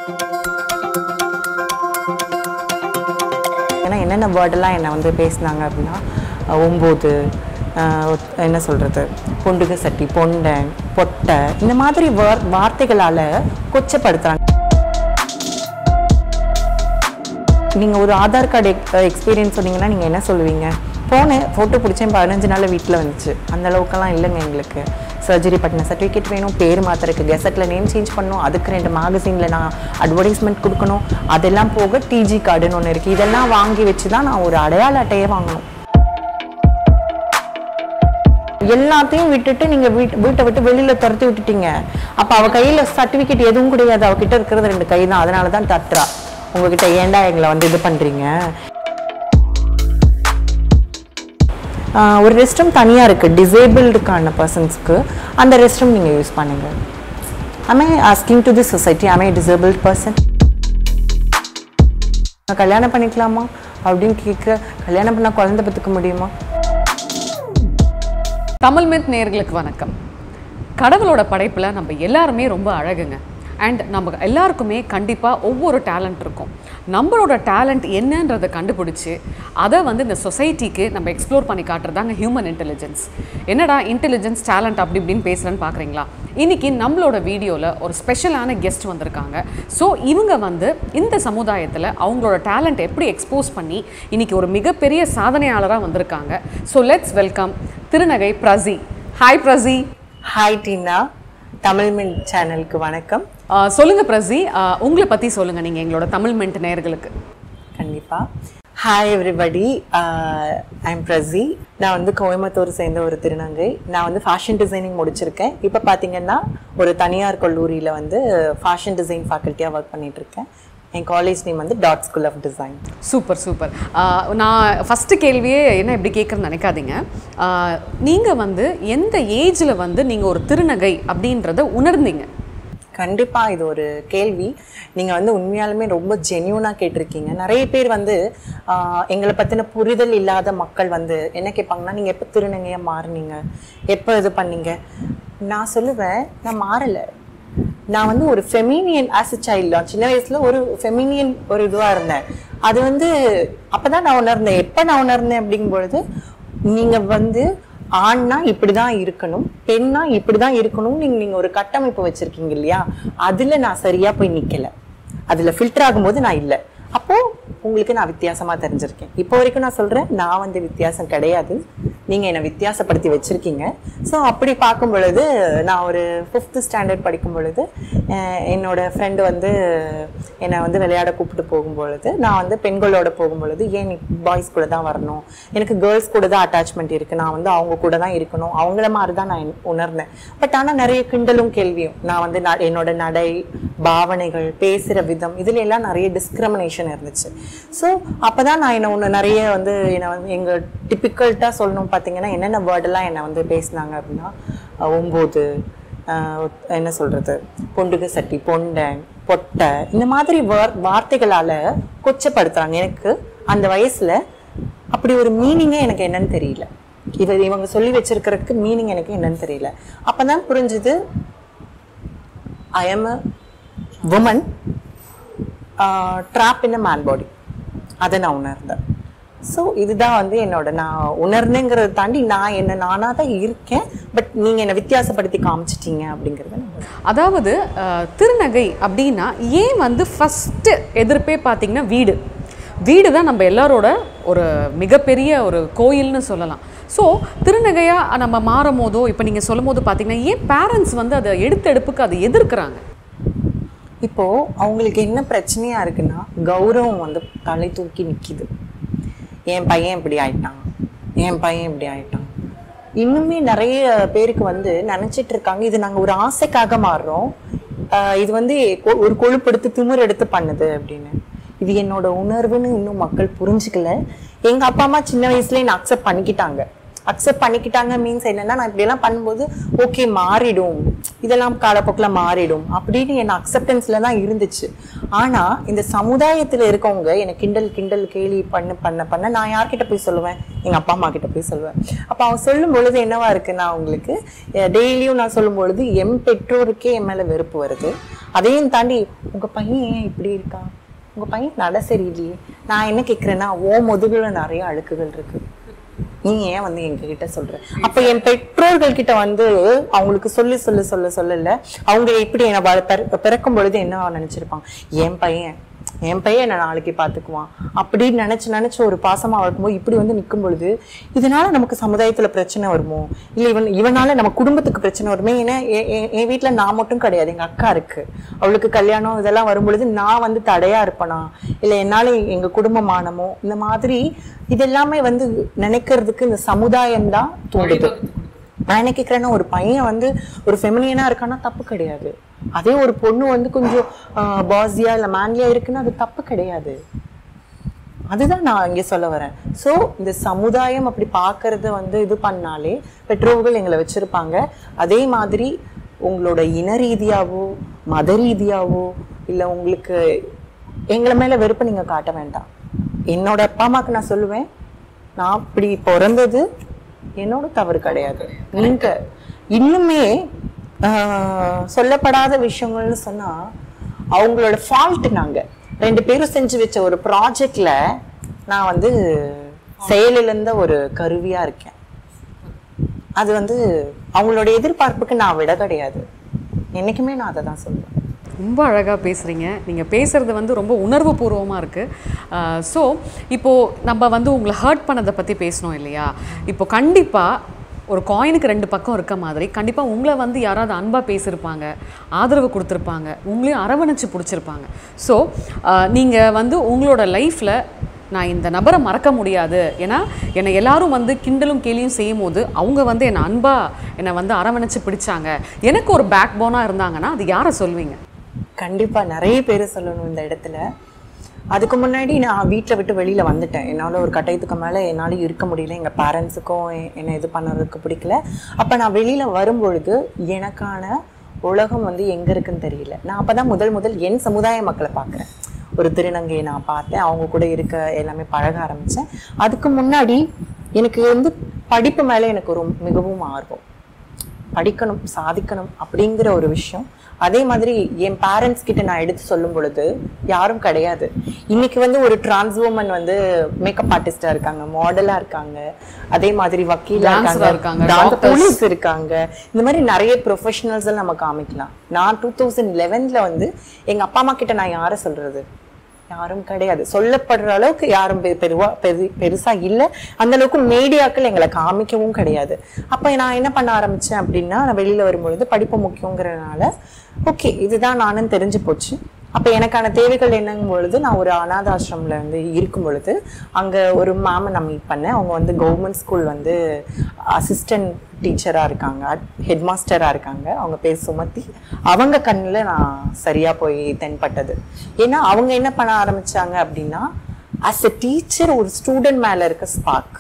ஏன்னா என்னென்ன வேர்டெல்லாம் என்னை வந்து பேசினாங்க அப்படின்னா அஹ், ஒம்பது அஹ், ஒத்- என்ன சொல்கிறது பொண்டுக சட்டி பொண்டன் பொட்டை இந்த மாதிரி வார் வார்த்தைகளால் கொச்சப்படுத்துகிறாங்க நீங்கள் ஒரு ஆதார் கார்டு எக்ஸ்பீரியன்ஸ் சொன்னீங்கன்னா நீங்கள் என்ன சொல்லுவீங்க போனேன் ஃபோட்டோ பிடிச்சேன் பதினஞ்சு நாளில் வீட்டில் வந்துச்சு அந்த அளவுக்கெல்லாம் இல்லைங்க எங்களுக்கு சர்ஜரி பண்ண சர்டிஃபிகேட் வேணும் பேர் மாத்திரக்கு கெசட்டில் நேம் சேஞ்ச் பண்ணணும் அதுக்கு ரெண்டு மேகசினில் நான் அட்வர்டைஸ்மெண்ட் கொடுக்கணும் அதெல்லாம் போக டிஜி கார்டுன்னு ஒன்று இருக்குது இதெல்லாம் வாங்கி வச்சு தான் நான் ஒரு அடையாள அட்டையே வாங்கணும் எல்லாத்தையும் விட்டுட்டு நீங்க வீட்டு வீட்டை விட்டு வெளியில துரத்தி விட்டுட்டீங்க அப்ப அவ கையில சர்டிபிகேட் எதுவும் கிடையாது அவகிட்ட இருக்கிறது ரெண்டு கை தான் அதனால தான் தட்டுறா உங்ககிட்ட ஏன்டா எங்களை வந்து இது பண்றீங்க ஆஹ் ஒரு ரெஸ்ட் ரூம் தனியா இருக்கு டிசேபிள்டுக்கான பர்சன்ஸ்க்கு அந்த ரெஸ்ட் ரூம் நீங்க யூஸ் பண்ணுங்க am i asking to this society am i a disabled person நான் கல்யாணம் பண்ணிக்கலாமா அப்படின்னு கேட்க கல்யாணம் பண்ணா குழந்தை பெற்றுக்க முடியுமா தமிழ் மித் நேயர்களுக்கு வணக்கம் கடவுளோட படைப்பில் நம்ம எல்லாருமே ரொம்ப அழகுங்க அண்ட் நம்ம எல்லாருக்குமே கண்டிப்பாக ஒவ்வொரு டேலண்ட் இருக்கும் நம்மளோட டேலண்ட் என்னன்றதை கண்டுபிடிச்சி அதை வந்து இந்த சொசைட்டிக்கு நம்ம எக்ஸ்ப்ளோர் பண்ணி காட்டுறதாங்க ஹியூமன் இன்டெலிஜென்ஸ் என்னடா இன்டெலிஜென்ஸ் டேலண்ட் அப்படி இப்படின்னு பேசுகிறேன்னு பார்க்குறீங்களா இன்னைக்கு நம்மளோட வீடியோவில் ஒரு ஸ்பெஷலான கெஸ்ட் வந்திருக்காங்க ஸோ இவங்க வந்து இந்த சமுதாயத்தில் அவங்களோட டேலண்ட் எப்படி எக்ஸ்போஸ் பண்ணி இன்னைக்கு ஒரு மிகப்பெரிய சாதனையாளராக வந்திருக்காங்க ஸோ லெட்ஸ் வெல்கம் திருநகை பிரசி ஹாய் பிரசி ஹாய் டீனா தமிழ் மின் சேனலுக்கு வணக்கம் ஆஹ் சொல்லுங்க பிரசி ஆஹ் உங்களை பற்றி சொல்லுங்க நீங்கள் எங்களோட தமிழ் மென்ட் நேயர்களுக்கு கண்டிப்பா ஹாய் எவ்ரிபடி ஐம் பிரசி நான் வந்து கோயம்புத்தூர் சேர்ந்த ஒரு திருநங்கை நான் வந்து ஃபேஷன் டிசைனிங் முடிச்சிருக்கேன் இப்போ பார்த்தீங்கன்னா ஒரு தனியார் கல்லூரியில் வந்து ஃபேஷன் டிசைன் ஃபேக்கல்ட்டியாக ஒர்க் பண்ணிட்டு இருக்கேன் என் காலேஜ் நேம் வந்து dot school of design super super ஆஹ் நான் ஃபஸ்ட்டு கேள்வியே என்ன இப்படி கேட்குறேன்னு நினைக்காதீங்க நீங்கள் வந்து எந்த ஏஜில் வந்து நீங்கள் ஒரு திருநகை அப்படின்றத உணர்ந்தீங்க கண்டிப்பா இது ஒரு கேள்வி நீங்க வந்து உண்மையாலுமே ரொம்ப ஜென்யூனா கேட்டிருக்கீங்க நிறைய பேர் வந்து ஆஹ், எங்களை பத்தின புரிதல் இல்லாத மக்கள் வந்து என்ன கேட்பாங்கன்னா நீங்க எப்ப திருநங்கையா மாறுனீங்க எப்ப இது பண்ணீங்க நான் சொல்லுவேன் நான் மாறல நான் வந்து ஒரு ஃபெமினியன் ஆஸ் அ சைல்டு சின்ன வயசுல ஒரு ஃபெமினியன் ஒரு இதுவா இருந்தேன் அது வந்து அப்பதான் நான் உணர்ந்தேன் எப்ப நான் உணர்ந்தேன் அப்படிங்கும் பொழுது நீங்க வந்து ஆண்னா இப்படிதான் இருக்கணும் பெண்ணா இப்படிதான் இருக்கணும் நீங்க நீங்க ஒரு கட்டமைப்பு வச்சிருக்கீங்க இல்லையா அதுல நான் சரியா போய் நிக்கல அதுல ஃபில்டர் ஆகும்போது நான் இல்ல அப்போ உங்களுக்கு நான் வித்தியாசமா தெரிஞ்சிருக்கேன் இப்போ வரைக்கும் நான் சொல்றேன் நான் வந்து வித்தியாசம் கிடையாது நீங்க என்னை வித்தியாசப்படுத்தி வச்சிருக்கீங்க ஸோ அப்படி பார்க்கும் பொழுது நான் ஒரு ஃபிஃப்த் ஸ்டாண்டர்ட் படிக்கும் பொழுது அஹ், என்னோட ஃப்ரெண்டு வந்து என்னை வந்து விளையாட கூப்பிட்டு போகும் பொழுது நான் வந்து பெண்களோட போகும் பொழுது ஏன் நீ பாய்ஸ் கூட தான் வரணும் எனக்கு கேர்ள்ஸ் கூட தான் அட்டாச்மெண்ட் இருக்கு நான் வந்து அவங்க கூட தான் இருக்கணும் அவங்கள மாதிரி தான் நான் உணர்ந்தேன் பட் ஆனால் நிறைய கிண்டலும் கேள்வியும் நான் வந்து ந- என்னோட நடை பாவனைகள் பேசுகிற விதம் இதுல எல்லாம் நிறைய டிஸ்கிரிமினேஷன் இருந்துச்சு ஸோ அப்பதான் நான் என்ன ஒன்று நிறைய வந்து என்னை வந்து எங்கள் டிப்பிக்கல்ட்டாக சொல்லணும் பார்த்தீங்கன்னா என்னென்ன வேர்டெல்லாம் என்னை வந்து பேசினாங்க அப்படின்னா அஹ், ஒம்பது அஹ், ஒத்- என்ன சொல்றது பொண்டுக சட்டி பொண்டன் பொட்டை இந்த மாதிரி வார் வார்த்தைகளால் கொச்சப்படுத்துறாங்க எனக்கு அந்த வயசுல அப்படி ஒரு மீனிங்கே எனக்கு என்னன்னு தெரியல இவ இவங்க சொல்லி வச்சிருக்கிறதுக்கு மீனிங் எனக்கு என்னன்னு தெரியல அப்பதான் புரிஞ்சுது I am a woman trap in a man body அதை நான் உணர்ந்தேன் ஸோ இதுதான் வந்து என்னோட நான் உணர்ந்தேங்கிறத தாண்டி நான் என்ன நானாக தான் இருக்கேன் பட் நீங்கள் என்னை வித்தியாசப்படுத்தி காமிச்சிட்டீங்க அப்படிங்கிறத நான் அதாவது ஆஹ், திருநகை அப்படின்னா ஏன் வந்து ஃபஸ்ட்டு எதிர்ப்பே பார்த்தீங்கன்னா வீடு வீடு தான் நம்ம எல்லாரோட ஒரு மிகப்பெரிய ஒரு கோயில்னு சொல்லலாம் ஸோ திருநகையாக நம்ம மாறும் போதோ இப்போ நீங்கள் சொல்லும் போது பார்த்தீங்கன்னா ஏன் பேரண்ட்ஸ் வந்து அதை எடுத்தெடுப்புக்கு அதை எதிர்க்கிறாங்க இப்போ அவங்களுக்கு என்ன பிரச்சனையா இருக்குன்னா கௌரவம் வந்து தலை தூக்கி நிக்குது என் பையன் இப்படி ஆயிட்டான் என் பையன் இப்படி ஆயிட்டான் இன்னுமே நிறைய பேருக்கு வந்து நினைச்சிட்டு இருக்காங்க இது நாங்க ஒரு ஆசைக்காக மாறுறோம் ஆஹ் இது வந்து கொ- ஒரு கொழுப்படுத்து திமிர் எடுத்து பண்ணுது அப்படின்னு இது என்னோட உணர்வுன்னு இன்னும் மக்கள் புரிஞ்சுக்கல எங்க அப்பா அம்மா சின்ன வயசுல என்ன அக்செப்ட் பண்ணிக்கிட்டாங்க அக்செப்ட் பண்ணிக்கிட்டாங்க மீன்ஸ் என்னன்னா நான் இப்படி எல்லாம் பண்ணும்போது ஓகே மாறிடும் இதெல்லாம் காலப்போக்கில் மாறிடும் அப்படின்னு என் அக்செப்டன்ஸ்ல தான் இருந்துச்சு ஆனா இந்த சமுதாயத்துல இருக்கவங்க எனக்கு கிண்டல் கிண்டல் கேலி பண்ண பண்ண பண்ண நான் யார்கிட்ட போய் சொல்லுவேன் எங்க அப்பா அம்மா கிட்ட போய் சொல்லுவேன் அப்ப அவங்க சொல்லும் பொழுது என்னவா இருக்குன்னா அவங்களுக்கு டெய்லியும் நான் சொல்லும் பொழுது என் பெற்றோருக்கே என் மேல வெறுப்பு வருது அதையும் தாண்டி உங்க பையன் ஏன் இப்படி இருக்கான் உங்க பையன் நட சரியில்லையே நான் என்ன கேக்குறேன்னா ஓ முதுகுல நிறைய அழுக்குகள் இருக்கு நீ ஏன் வந்து எங்க கிட்ட சொல்ற அப்ப என் பெற்றோர்கள் கிட்ட வந்து அவங்களுக்கு சொல்லி சொல்லி சொல்ல சொல்லல அவங்க இப்படி என்ன வள- பிற- பிறக்கும் பொழுது என்ன நினைச்சிருப்பாங்க என் பையன் என் பையன் என்ன நாளைக்கு பார்த்துக்குவான் அப்படின்னு நினைச்சு நினைச்சு ஒரு பாசமா வளர்க்கும்போது இப்படி வந்து நிற்கும் பொழுது இதனால நமக்கு சமுதாயத்துல பிரச்சனை வருமோ இல்ல இவன் இவனால நம்ம குடும்பத்துக்கு பிரச்சனை வருமே ஏன்னா எ- எ- என் வீட்ல நான் மட்டும் கிடையாது எங்க அக்கா இருக்கு அவளுக்கு கல்யாணம் இதெல்லாம் வரும் பொழுது நான் வந்து தடையா இருப்பனா இல்ல என்னால எங்க குடும்பமானமோ இந்த மாதிரி இதெல்லாமே வந்து நினைக்கிறதுக்கு இந்த சமுதாயம் தான் தூண்டுது நான் என்ன கேட்குறேன்னா ஒரு பையன் வந்து ஒரு ஃபெமினியனா இருக்கான்னா தப்பு கிடையாது அதே ஒரு பொண்ணு வந்து கொஞ்சம் பாஸியா இல்ல மேன்லியா இருக்குன்னா அது தப்பு கிடையாது அதுதான் நான் இங்க சொல்ல வரேன் சோ இந்த சமுதாயம் அப்படி பார்க்கறத வந்து இது பண்ணாலே பெற்றோர்கள் எங்களை வச்சிருப்பாங்க அதே மாதிரி உங்களோட இன ரீதியாவோ மத ரீதியாவோ இல்ல உங்களுக்கு எங்களை மேல வெறுப்பை நீங்க காட்ட வேண்டாம் என்னோட அப்பா அம்மாக்கு நான் சொல்லுவேன் நான் இப்படி பிறந்தது என்னோட தவறு கிடையாது நீங்க இன்னுமே ஆஹ், சொல்லப்படாத விஷயங்கள்னு சொன்னா அவங்களோட ஃபால்ட் நாங்க ரெண்டு பேரும் செஞ்சு வச்ச ஒரு ப்ராஜெக்ட்ல நான் வந்து செயலிழந்த ஒரு கருவியா இருக்கேன் அது வந்து அவங்களோட எதிர்பார்ப்புக்கு நான் விட கிடையாது என்னைக்குமே நான் அதை தான் சொல்லுவேன் ரொம்ப அழகாக பேசுகிறீங்க நீங்கள் பேசுகிறது வந்து ரொம்ப உணர்வு பூர்வமாக இருக்குது ஸோ இப்போது நம்ம வந்து உங்களை ஹர்ட் பண்ணதை பற்றி பேசணும் இல்லையா இப்போ கண்டிப்பாக ஒரு காயினுக்கு ரெண்டு பக்கம் இருக்க மாதிரி கண்டிப்பாக உங்களை வந்து யாராவது அன்பாக பேசியிருப்பாங்க ஆதரவு கொடுத்துருப்பாங்க உங்களையும் அரவணைச்சு பிடிச்சிருப்பாங்க ஸோ நீங்கள் வந்து உங்களோட லைஃப்பில் நான் இந்த நபரை மறக்க முடியாது ஏன்னா என்னை எல்லாரும் வந்து கிண்டலும் கேலியும் செய்யும் போது அவங்க வந்து என்னை அன்பா என்னை வந்து அரவணைச்சு பிடிச்சாங்க எனக்கு ஒரு பேக் போனாக இருந்தாங்கன்னா அது யாரை சொல்வீங்க கண்டிப்பா நிறைய பேர் சொல்லணும் இந்த இடத்துல அதுக்கு முன்னாடி நான் வீட்டில் விட்டு வெளியில வந்துட்டேன் என்னால ஒரு கட்டாயத்துக்கு மேல என்னால இருக்க முடியல எங்க பேரண்ட்ஸுக்கும் என்னை இது பண்ணுறதுக்கு பிடிக்கல அப்ப நான் வெளியில வரும்பொழுது எனக்கான உலகம் வந்து எங்க இருக்குன்னு தெரியல நான் அப்பதான் முதல் முதல் என் சமுதாய மக்களை பார்க்குறேன் ஒரு திருநங்கையை நான் பார்த்தேன் அவங்க கூட இருக்க எல்லாமே பழக ஆரம்பிச்சேன் அதுக்கு முன்னாடி எனக்கு வந்து படிப்பு மேல எனக்கு ஒரு மிகவும் ஆர்வம் படிக்கணும் சாதிக்கணும் அப்படிங்கிற ஒரு விஷயம் அதே மாதிரி என் பேரண்ட்ஸ் கிட்ட நான் எடுத்து சொல்லும் பொழுது யாரும் கிடையாது இன்னைக்கு வந்து ஒரு டிரான்ஸ் woman வந்து மேக்கப் ஆர்டிஸ்டா இருக்காங்க மாடலா இருக்காங்க அதே மாதிரி வக்கீலா Dancer-ஆ இருக்காங்க, இருக்காங்க doctors. போலீஸ் இருக்காங்க இந்த மாதிரி நிறைய ப்ரொஃபஷனல்ஸ் நம்ம காமிக்கலாம் நான் டூ தௌசண்ட் லெவன்ல வந்து எங்க அப்பா அம்மா கிட்ட நான் யாரை சொல்றது யாரும் கிடையாது சொல்லப்படுற அளவுக்கு யாரும் பெ- பெருவா பெரு பெருசா இல்ல அந்த அளவுக்கு மீடியாக்கள் எங்களை காமிக்கவும் கிடையாது அப்ப நான் என்ன பண்ண ஆரம்பிச்சேன் அப்படின்னா நான் வெளியில வரும்பொழுது படிப்பு முக்கியங்கிறதுனால ஓகே இதுதான் நானும் தெரிஞ்சு போச்சு அப்ப எனக்கான தேவைகள் என்னங்கும் பொழுது நான் ஒரு அனாத ஆசிரமில் வந்து இருக்கும் பொழுது அங்க ஒரு மேமை நான் மீட் பண்ணேன் அவங்க வந்து கவர்மெண்ட் ஸ்கூல் வந்து அசிஸ்டன்ட் டீச்சரா இருக்காங்க ஹெட் மாஸ்டரா இருக்காங்க அவங்க பேர் சுமதி அவங்க கண்ணுல நான் சரியா போய் தென்பட்டது ஏன்னா அவங்க என்ன பண்ண ஆரம்பிச்சாங்க அப்படின்னா அஸ் எ டீச்சர் ஒரு ஸ்டூடெண்ட் மேல இருக்க ஸ்பார்க்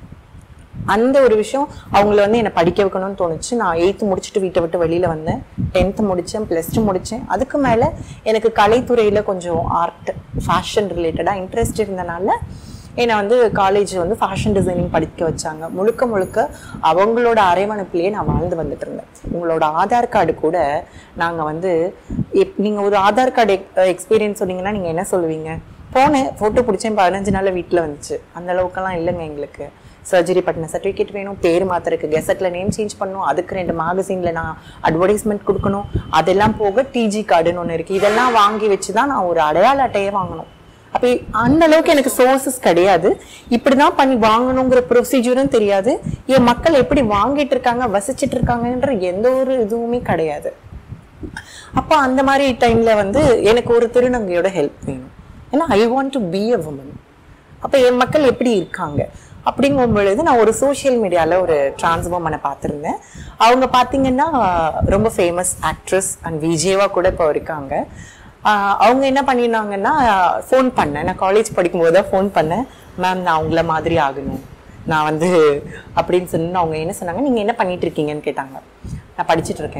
அந்த ஒரு விஷயம் அவங்கள வந்து என்னை படிக்க வைக்கணும்னு தோணுச்சு நான் எயித்து முடிச்சுட்டு வீட்டை விட்டு வெளியில வந்தேன் டென்த்து முடிச்சேன் ப்ளஸ் டூ முடிச்சேன் அதுக்கு மேல எனக்கு கலைத்துறையில கொஞ்சம் ஆர்ட் ஃபேஷன் ரிலேட்டடா இன்ட்ரெஸ்ட் இருந்தனால என்னை வந்து காலேஜ் வந்து ஃபேஷன் டிசைனிங் படிக்க வச்சாங்க முழுக்க முழுக்க அவங்களோட அரவணைப்பிலேயே நான் வாழ்ந்து வந்துட்டு இருந்தேன் உங்களோட ஆதார் கார்டு கூட நாங்க வந்து இப்- நீங்க ஒரு ஆதார் கார்டு எக்ஸ்பீரியன்ஸ் சொன்னீங்கன்னா நீங்க என்ன சொல்லுவீங்க போனேன் ஃபோட்டோ பிடிச்சேன் பதினஞ்சு நாள்ல வீட்டில் வந்துச்சு அந்த அளவுக்கெல்லாம் இல்லைங்க எங்களுக்கு சர்ஜரி பண்ண சர்டிஃபிகேட் வேணும் பேர் மாத்திரக்கு கெசட்ல நேம் சேஞ்ச் பண்ணணும் அதுக்கு ரெண்டு மேகசின்ல நான் அட்வர்டைஸ்மெண்ட் கொடுக்கணும் அதெல்லாம் போக டிஜி கார்டுன்னு ஒன்று இருக்கு இதெல்லாம் வாங்கி வச்சு தான் நான் ஒரு அடையாள அட்டையை வாங்கணும் அப்ப அந்த அளவுக்கு எனக்கு சோர்சஸ் கிடையாது இப்படிதான் பண்ணி வாங்கணுங்கிற ப்ரொசீஜரும் தெரியாது என் மக்கள் எப்படி வாங்கிட்டு இருக்காங்க வசிச்சிட்டு இருக்காங்கன்ற எந்த ஒரு இதுவுமே கிடையாது அப்போ அந்த மாதிரி டைம்ல வந்து எனக்கு ஒரு திருநங்கையோட ஹெல்ப் வேணும் ஏன்னா I want to be a woman அப்போ என் மக்கள் எப்படி இருக்காங்க அப்படிங்கும் பொழுது நான் ஒரு சோஷியல் மீடியால ஒரு டிரான்ஸ் உமனை பார்த்துருந்தேன் அவங்க பார்த்தீங்கன்னா ரொம்ப ஃபேமஸ் ஆக்ட்ரஸ் அண்ட் விஜேவா கூட இப்போ இருக்காங்க ஆஹ் அவங்க என்ன பண்ணியிருந்தாங்கன்னா ஃபோன் பண்ணேன் நான் காலேஜ் படிக்கும்போது தான் ஃபோன் பண்ணேன் மேம் நான் அவங்கள மாதிரி ஆகணும் நான் வந்து அப்படின்னு சொன்னா அவங்க என்ன சொன்னாங்க நீங்க என்ன பண்ணிட்டு இருக்கீங்கன்னு கேட்டாங்க நான் படிச்சிட்டு இருக்கேன்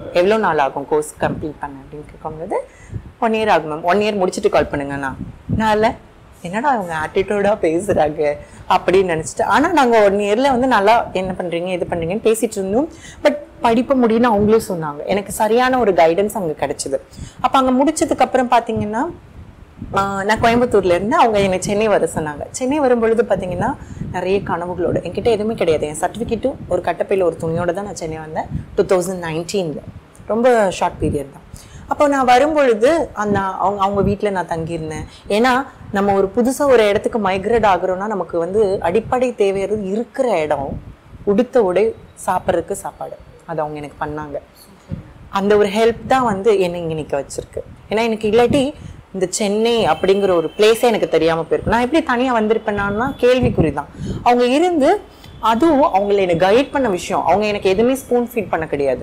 எவ்வளோ நாள் ஆகும் கோர்ஸ் கம்ப்ளீட் பண்ண அப்படின்னு கேட்கும்போது ஒன் இயர் ஆகும் மேம் ஒன் இயர் முடிச்சுட்டு கால் பண்ணுங்கண்ணா நான் இல்லை என்னடா அவங்க ஆட்டிடியூடாக பேசுகிறாங்க அப்படின்னு நினச்சிட்டு ஆனால் நாங்கள் ஒன் இயரில் வந்து நல்லா என்ன பண்ணுறீங்க இது பண்ணுறீங்கன்னு பேசிட்டு இருந்தோம் பட் படிப்பு முடியும்னு அவங்களும் சொன்னாங்க எனக்கு சரியான ஒரு கைடன்ஸ் அங்கே கிடைச்சிது அப்போ அங்கே முடிச்சதுக்கப்புறம் பார்த்தீங்கன்னா ஆஹ் நான் கோயம்புத்தூர்ல இருந்து அவங்க என்னை சென்னை வர சொன்னாங்க சென்னை வரும்பொழுது பார்த்தீங்கன்னா நிறைய கனவுகளோட என்கிட்ட எதுவுமே கிடையாது என் சர்டிஃபிகேட்டும் ஒரு கட்டப்பையில் ஒரு துணியோட தான் நான் சென்னை வந்தேன் டூ தௌசண்ட் நைன்டீனில் ரொம்ப ஷார்ட் பீரியட் தான் அப்போ நான் வரும்பொழுது அந்த அவங்க அவங்க வீட்டில் நான் தங்கியிருந்தேன் ஏன்னா நம்ம ஒரு புதுசாக ஒரு இடத்துக்கு மைக்ரேட் ஆகுறோம்னா நமக்கு வந்து அடிப்படை தேவையானது இருக்கிற இடம் உடுத்த உடை சாப்பிட்றதுக்கு சாப்பாடு அது அவங்க எனக்கு பண்ணாங்க அந்த ஒரு ஹெல்ப் தான் வந்து என்னை இங்கே நிற்க வச்சிருக்கு ஏன்னா எனக்கு இல்லாட்டி இந்த சென்னை அப்படிங்கிற ஒரு பிளேஸே எனக்கு தெரியாமல் போயிருக்கும் நான் எப்படி தனியாக வந்திருப்பேன்னா கேள்விக்குறி தான் அவங்க இருந்து அதுவும் அவங்கள என்னை கைட் பண்ண விஷயம் அவங்க எனக்கு எதுவுமே ஸ்பூன் ஃபீட் பண்ண கிடையாது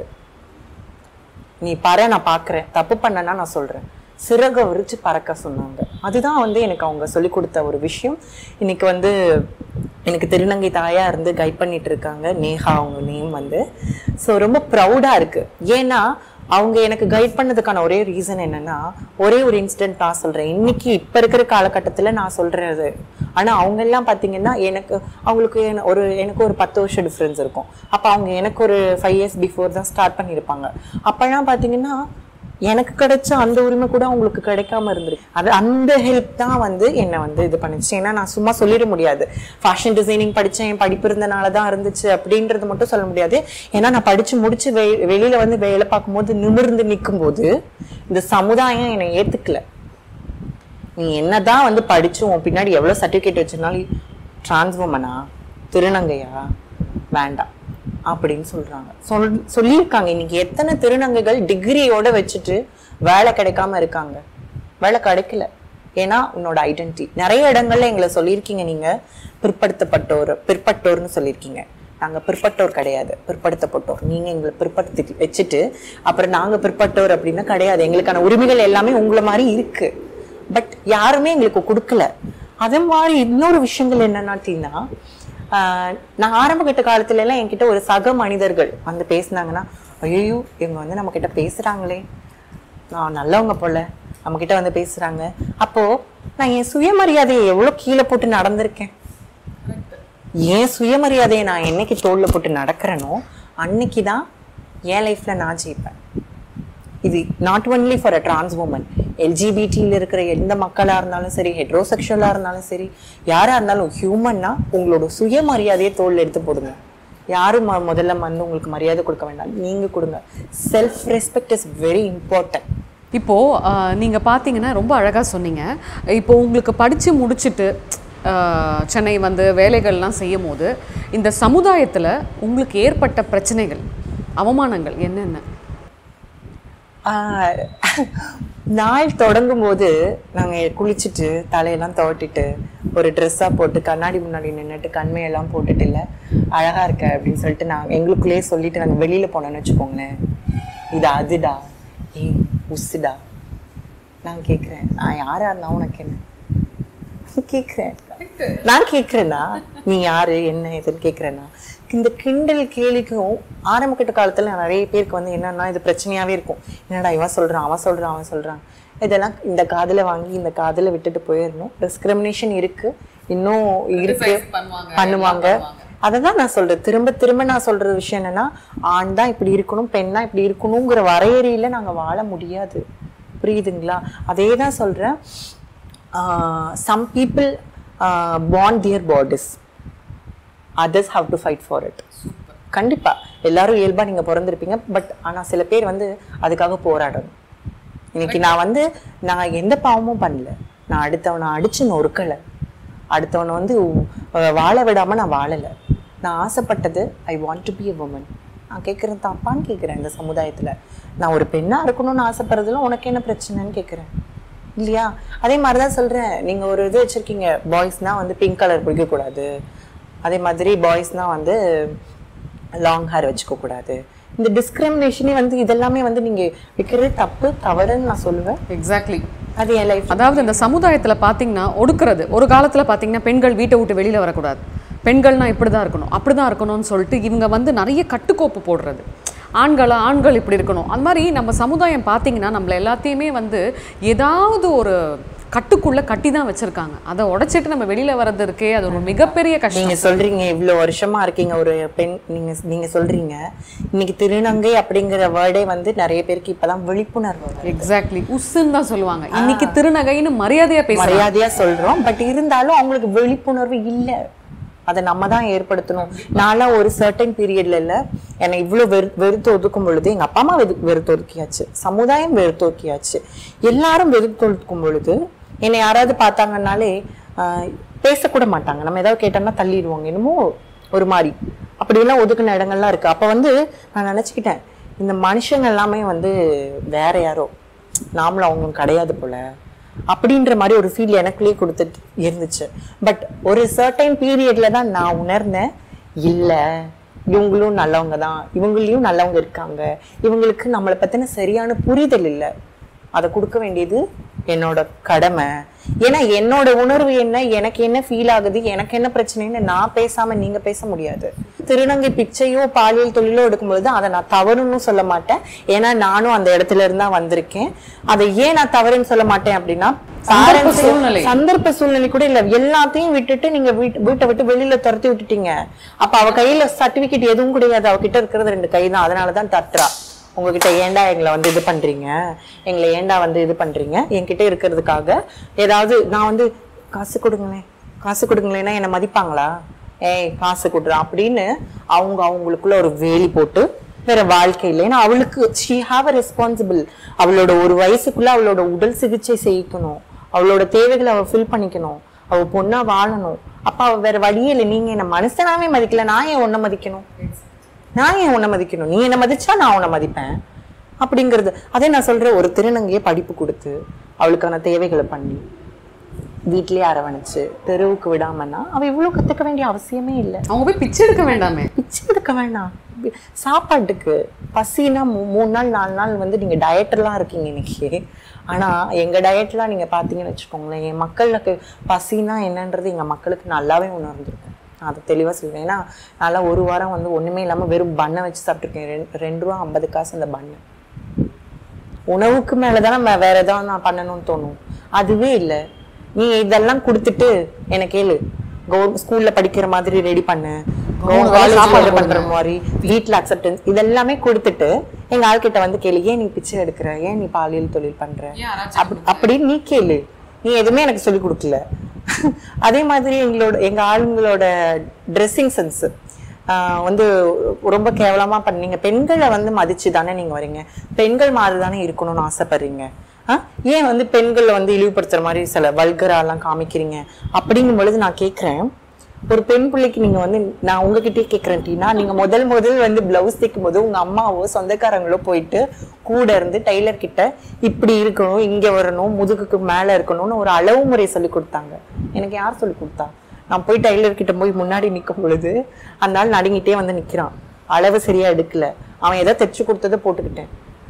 நீ பாரு நான் பார்க்குறேன் தப்பு பண்ணனா நான் சொல்கிறேன் சிறக விரிச்சு பறக்க சொன்னாங்க அதுதான் வந்து எனக்கு அவங்க சொல்லி கொடுத்த ஒரு விஷயம் இன்னைக்கு வந்து எனக்கு திருநங்கை தாயா இருந்து கைட் பண்ணிட்டு இருக்காங்க நேஹா அவங்க நேம் வந்து ஸோ ரொம்ப ப்ரௌடாக இருக்கு ஏன்னா அவங்க எனக்கு கைட் பண்ணதுக்கான ஒரே ரீசன் என்னன்னா ஒரே ஒரு இன்சிடென்ட் நான் சொல்றேன் இன்னைக்கு இப்ப இருக்கிற காலகட்டத்துல நான் சொல்றது ஆனா அவங்க எல்லாம் பாத்தீங்கன்னா எனக்கு அவங்களுக்கு என்ன- ஒரு எனக்கு ஒரு பத்து வருஷம் டிஃப்ரென்ஸ் இருக்கும் அப்ப அவங்க எனக்கு ஒரு ஃபைவ் இயர்ஸ் பிஃபோர் தான் ஸ்டார்ட் பண்ணியிருப்பாங்க அப்பெல்லாம் பாத்தீங்கன்னா எனக்கு கிடைச்ச அந்த உரிமை கூட அவங்களுக்கு கிடைக்காம இருந்திருக்கு அது அந்த ஹெல்ப் தான் வந்து என்னை வந்து இது பண்ணுச்சு ஏன்னா நான் சும்மா சொல்லிட முடியாது ஃபேஷன் டிசைனிங் படிச்சேன் என் படிப்பு இருந்தனால தான் இருந்துச்சு அப்படின்றது மட்டும் சொல்ல முடியாது ஏன்னா நான் படிச்சு முடிச்சு வெ வெளியில வந்து வேலை பார்க்கும்போது நிமிர்ந்து நிற்கும் போது இந்த சமுதாயம் என்னை ஏத்துக்கல நீ என்னதான் வந்து படிச்சு உன் பின்னாடி எவ்வளவு சர்டிபிகேட் வச்சிருந்தாலும் டிரான்ஸ்வோமனா திருநங்கையா வேண்டாம் அப்படின்னு சொல்றாங்க சொல் சொல்லியிருக்காங்க இன்னைக்கு எத்தனை திருநங்கைகள் டிகிரியோட வச்சுட்டு வேலை கிடைக்காம இருக்காங்க வேலை கிடைக்கல ஏன்னா உன்னோட ஐடென்டிட்டி நிறைய இடங்கள்ல எங்களை சொல்லியிருக்கீங்க நீங்க பிற்படுத்தப்பட்டோர் பிற்பட்டோர்னு சொல்லியிருக்கீங்க நாங்க பிற்பட்டோர் கிடையாது பிற்படுத்தப்பட்டோர் நீங்க எங்களை பிற்படுத்தி வச்சுட்டு அப்புறம் நாங்க பிற்பட்டோர் அப்படின்னா கிடையாது எங்களுக்கான உரிமைகள் எல்லாமே உங்களை மாதிரி இருக்கு பட் யாருமே எங்களுக்கு கொடுக்கல அதே மாதிரி இன்னொரு விஷயங்கள் என்னன்னாட்டீங்கன்னா ஆஹ் நான் ஆரம்ப கட்ட காலத்துல எல்லாம் என்கிட்ட ஒரு சக மனிதர்கள் வந்து பேசுனாங்கன்னா ஐயோ இவங்க வந்து நம்ம கிட்ட பேசுறாங்களே நான் நல்லவங்க போல நம்ம கிட்ட வந்து பேசுறாங்க அப்போ நான் என் சுயமரியாதையை எவ்வளவு கீழே போட்டு நடந்திருக்கேன் என் சுயமரியாதையை நான் என்னைக்கு தோல்ல போட்டு நடக்கிறேனோ அன்னைக்கு தான் என் லைஃப்ல நான் ஜெயிப்பேன் இது not only for a trans woman எல்ஜிபிடியில் இருக்கிற எந்த மக்களாக இருந்தாலும் சரி ஹெட்ரோசெக்ஷுவலாக இருந்தாலும் சரி யாராக இருந்தாலும் ஹியூமன்னா உங்களோட சுயமரியாதையை தோல்ல எடுத்து போடுங்க யாரும் ம- முதல்ல வந்து உங்களுக்கு மரியாதை கொடுக்க வேண்டாம் நீங்கள் கொடுங்க self respect is very important இப்போ ஆஹ், நீங்க பார்த்தீங்கன்னா ரொம்ப அழகா சொன்னீங்க இப்போ உங்களுக்கு படிச்சு முடிச்சுட்டு ஆஹ், சென்னை வந்து வேலைகள்லாம் செய்யும் போது இந்த சமுதாயத்துல உங்களுக்கு ஏற்பட்ட பிரச்சனைகள் அவமானங்கள் என்னென்ன ஆஹ் நாள் தொடங்கும் போது நாங்கள் குளிச்சுட்டு தலையெல்லாம் துவட்டிட்டு ஒரு ட்ரெஸ்ஸாக போட்டு கண்ணாடி முன்னாடி நின்றுட்டு கண்மையெல்லாம் போட்டுட்டு இல்லை அழகா இருக்க அப்படின்னு சொல்லிட்டு நாங்கள் எங்களுக்குள்ளேயே சொல்லிட்டு நாங்கள் வெளியில் போனோம்னு வச்சுக்கோங்களேன் இது அதுடா ஏய் உசுடா நான் கேட்குறேன் நான் யாரா இருந்தா உனக்கு என்ன கேட்குறேன் நான் கேட்குறேன்னா நீ யாரு என்ன ஏதுன்னு கேட்குறேன்னா இந்த கிண்டல் கேலிக்கும் ஆரம்ப கட்ட காலத்துல நிறைய பேருக்கு வந்து என்னன்னா இது பிரச்சனையாவே இருக்கும் என்னடா இவன் சொல்றான் அவன் சொல்றான் அவன் சொல்றான் இதெல்லாம் இந்த காதுல வாங்கி இந்த காதுல விட்டுட்டு போயிடணும் டிஸ்கிரிமினேஷன் இருக்கு இன்னும் இருக்கு பண்ணுவாங்க அதை தான் நான் சொல்றேன் திரும்ப திரும்ப நான் சொல்ற விஷயம் என்னன்னா ஆண் தான் இப்படி இருக்கணும் பெண் தான் இப்படி இருக்கணுங்கிற வரையறையில நாங்க வாழ முடியாது புரியுதுங்களா அதே தான் சொல்றேன் some people bond their bodies others how to fight for it கண்டிப்பா எல்லாரும் இயல்பா நீங்க பிறந்திருப்பீங்க பட் ஆனா சில பேர் வந்து அதுக்காக போராடணும் இன்னைக்கு நான் வந்து நான் எந்த பாவமும் பண்ணல நான் அடுத்தவனை அடிச்சு நொறுக்கலை அடுத்தவனை வந்து அஹ், வாழ விடாம நான் வாழலை நான் ஆசைப்பட்டது I want to be a woman நான் கேட்குறேன் தப்பான்னு கேட்குறேன் இந்த சமுதாயத்துல நான் ஒரு பெண்ணா இருக்கணும்னு ஆசைப்படுறதுல உனக்கு என்ன பிரச்சனைன்னு கேட்குறேன் இல்லையா அதே மாதிரி தான் சொல்கிறேன் நீங்கள் ஒரு இது வச்சுருக்கீங்க பாய்ஸ்னால் வந்து பிங்க் கலர் பிடிக்கக்கூடாது அதே மாதிரி பாய்ஸ்னால் வந்து லாங் ஹேர் வச்சுக்க கூடாது இந்த டிஸ்கிரிமினேஷனே வந்து இதெல்லாமே வந்து நீங்கள் வைக்கிறது தப்பு தவறுன்னு நான் சொல்லுவேன் எக்ஸாக்ட்லி அது என் லைஃப் அதாவது இந்த சமுதாயத்துல பார்த்தீங்கன்னா ஒடுக்குறது ஒரு காலத்துல பார்த்தீங்கன்னா பெண்கள் வீட்டை விட்டு வெளியில வரக்கூடாது பெண்கள்னா இப்படி தான் இருக்கணும் அப்படி தான் இருக்கணும்னு சொல்லிட்டு இவங்க வந்து நிறைய கட்டுக்கோப்பு போடுறது ஆண்களா ஆண்கள் இப்படி இருக்கணும் அந்த மாதிரி நம்ம சமுதாயம் பார்த்தீங்கன்னா நம்மள எல்லாத்தையுமே வந்து ஏதாவது ஒரு கட்டுக்குள்ள கட்டி தான் வச்சிருக்காங்க அதை உடைச்சிட்டு நம்ம வெளியில வர்றது இருக்கே அது ஒரு மிகப்பெரிய கஷ்டம் நீங்க சொல்றீங்க இவ்வளவு வருஷமா இருக்கீங்க ஒரு பெண் நீங்க நீங்க சொல்றீங்க இன்னைக்கு திருநங்கை அப்படிங்கிற வேர்டே வந்து நிறைய பேருக்கு இப்பதான் விழிப்புணர்வு வருது. எக்ஸாக்ட்லி உஸ்ஸுன்னு தான் சொல்லுவாங்க இன்னைக்கு திருநகைன்னு மரியாதையா பேசுறாங்க மரியாதையா சொல்றோம் பட் இருந்தாலும் அவங்களுக்கு விழிப்புணர்வு இல்ல அதை நம்ம தான் ஏற்படுத்தணும் நான்லாம் ஒரு சர்டன் பீரியட்ல இல்ல என்னை இவ்வளவு வெறு வெறுத்து ஒதுக்கும் பொழுது எங்க அப்பா அம்மா வெறு வெறுத்து ஒதுக்கியாச்சு சமுதாயம் வெறுத்து ஒதுக்கியாச்சு எல்லாரும் வெறுத்து ஒதுக்கும் பொழுது என்னை யாராவது பார்த்தாங்கன்னாலே ஆஹ், பேசக்கூட மாட்டாங்க நம்ம ஏதாவது கேட்டோம்னா தள்ளிடுவாங்க என்னமோ ஒரு மாதிரி அப்படியெல்லாம் ஒதுக்குன இடங்கள்லாம் இருக்கு அப்ப வந்து நான் நினைச்சுக்கிட்டேன் இந்த மனுஷங்க எல்லாமே வந்து வேற யாரோ நாமளும் அவங்க கிடையாது போல அப்படின்ற மாதிரி ஒரு ஃபீல் எனக்குள்ளேயே கொடுத்துட்டு இருந்துச்சு பட் ஒரு சர்டைன் பீரியட்ல தான் நான் உணர்ந்தேன் இல்ல இவங்களும் நல்லவங்க தான் இவங்களையும் நல்லவங்க இருக்காங்க இவங்களுக்கு நம்மளை பத்தின சரியான புரிதல் இல்லை அதை கொடுக்க வேண்டியது என்னோட கடமை ஏன்னா என்னோட உணர்வு என்ன எனக்கு என்ன ஃபீல் ஆகுது எனக்கு என்ன பிரச்சனைன்னு நான் பேசாம நீங்க பேச முடியாது திருநங்கை பிச்சையோ பாலியல் தொழிலோ எடுக்கும்பொழுது அதை நான் தவறுன்னு சொல்ல மாட்டேன் ஏன்னா நானும் அந்த இடத்துல இருந்தா வந்திருக்கேன் அதை ஏன் நான் தவறுன்னு சொல்ல மாட்டேன் அப்படின்னா சந்தர்ப்ப parents- சூழ்நிலை. சந்தர்ப்ப சூழ்நிலை கூட இல்ல எல்லாத்தையும் விட்டுட்டு நீங்க வீட்டு வீட்டை விட்டு வெளியில துரத்தி விட்டுட்டீங்க அப்ப அவ கையில சர்டிபிகேட் எதுவும் கிடையாது அவகிட்ட இருக்கிறது ரெண்டு கை தான் அதனாலதான் தட்டுறா உங்ககிட்ட ஏன்டா எங்களை வந்து இது பண்றீங்க எங்களை ஏன்டா வந்து இது பண்றீங்க என்கிட்ட இருக்கிறதுக்காக ஏதாவது நான் வந்து காசு கொடுங்களேன் காசு கொடுங்களேன்னா என்னை மதிப்பாங்களா ஏய் காசு கொடுறா அப்படின்னு அவங்க அவங்களுக்குள்ள ஒரு வேலி போட்டு வேற வாழ்க்கையில ஏன்னா அவளுக்கு ஷீ ஹாவ் அ ரெஸ்பான்சிபிள் அவளோட ஒரு வயசுக்குள்ள அவளோட உடல் சிகிச்சை செய்யணும் அவளோட தேவைகளை அவ ஃபில் பண்ணிக்கணும் அவ பொண்ணா வாழணும் அப்ப அவ வேற வழியே இல்லை நீங்க என்ன மனுஷனாவே மதிக்கல நான் ஏன் உன்னை மதிக்கணும் நான் ஏன் உன்னை மதிக்கணும் நீ என்ன மதிச்சா நான் உன்னை மதிப்பேன் அப்படிங்கிறது அதே நான் சொல்றேன் ஒரு திருநங்கையை படிப்பு கொடுத்து அவளுக்கான தேவைகளை பண்ணி வீட்லயே அரவணைச்சு தெருவுக்கு விடாமன்னா அவ இவ்வளவு கத்துக்க வேண்டிய அவசியமே இல்லை அவங்க போய் பிச்சை எடுக்க வேண்டாமே பிச்சை எடுக்க வேணாம் பி- சாப்பாட்டுக்கு பசினா மூ- மூணு நாள் நாலு நாள் வந்து நீங்க டயட்லாம் இருக்கீங்க இன்னைக்கு ஆனா எங்க டயட்லாம் நீங்க பாத்தீங்கன்னு வச்சுக்கோங்களேன் என் மக்களுக்கு பசினா என்னன்றது எங்க மக்களுக்கு நல்லாவே உணர்ந்திருக்கும் நான் அதை தெளிவா சொல்றேன் ஏன்னா நல்லா ஒரு வாரம் வந்து ஒண்ணுமே இல்லாம வெறும் பண்ணை வச்சு சாப்பிட்டுருக்கேன் ரெண்டு ரெண்டு ரூபா ஐம்பது காசு அந்த பண்ணு உணவுக்கு மேலதான் நம்ம வேற ஏதாவது நான் பண்ணணும்னு தோணும் அதுவே இல்லை நீ இதெல்லாம் கொடுத்துட்டு எனக்கு கேளு கவர்மெண்ட் ஸ்கூல்ல படிக்கிற மாதிரி ரெடி பண்ணு மூணு வேளை சாப்பாடு காலேஜ் பண்ற மாதிரி வீட்ல அக்செப்டன்ஸ் இதெல்லாமே கொடுத்துட்டு எங்க ஆள்கிட்ட வந்து கேளு ஏன் நீ பிச்சை எடுக்கிற ஏன் நீ பாலியல் தொழில் பண்ற அப்படி அப்படின்னு நீ கேளு நீ எதுவுமே எனக்கு சொல்லி கொடுக்கல அதே மாதிரி எங்களோட எங்க ஆளுங்களோட ட்ரெஸ்ஸிங் சென்ஸ் வந்து ரொம்ப கேவலமா பண்ணீங்க பெண்களை வந்து மதிச்சு தானே நீங்க வரீங்க பெண்கள் மாதிரி தானே இருக்கணும்னு ஆசைப்படுறீங்க ஆ? ஏன் வந்து பெண்களை வந்து இழிவுபடுத்துற மாதிரி சில வல்கராலாம் காமிக்கிறீங்க அப்படிங்கும் பொழுது நான் கேட்குறேன் ஒரு பெண் பிள்ளைக்கு நீங்க வந்து நான் உங்ககிட்டயே கேட்குறேன் டீனா நீங்க முதல் முதல் வந்து பிளவுஸ் தைக்கும் போது உங்க அம்மாவோ சொந்தக்காரங்களோ போயிட்டு கூட இருந்து டெய்லர் கிட்ட இப்படி இருக்கணும் இங்க வரணும் முதுகுக்கு மேல இருக்கணும்னு ஒரு அளவு முறை சொல்லி கொடுத்தாங்க எனக்கு யார் சொல்லி கொடுத்தா நான் போய் டெய்லர் கிட்ட போய் முன்னாடி நிற்கும் பொழுது அந்த ஆள் நடுங்கிட்டே வந்து நிக்கிறான் அளவு சரியா எடுக்கல அவன் ஏதோ தைச்சு கொடுத்ததை போட்டுக்கிட்டேன்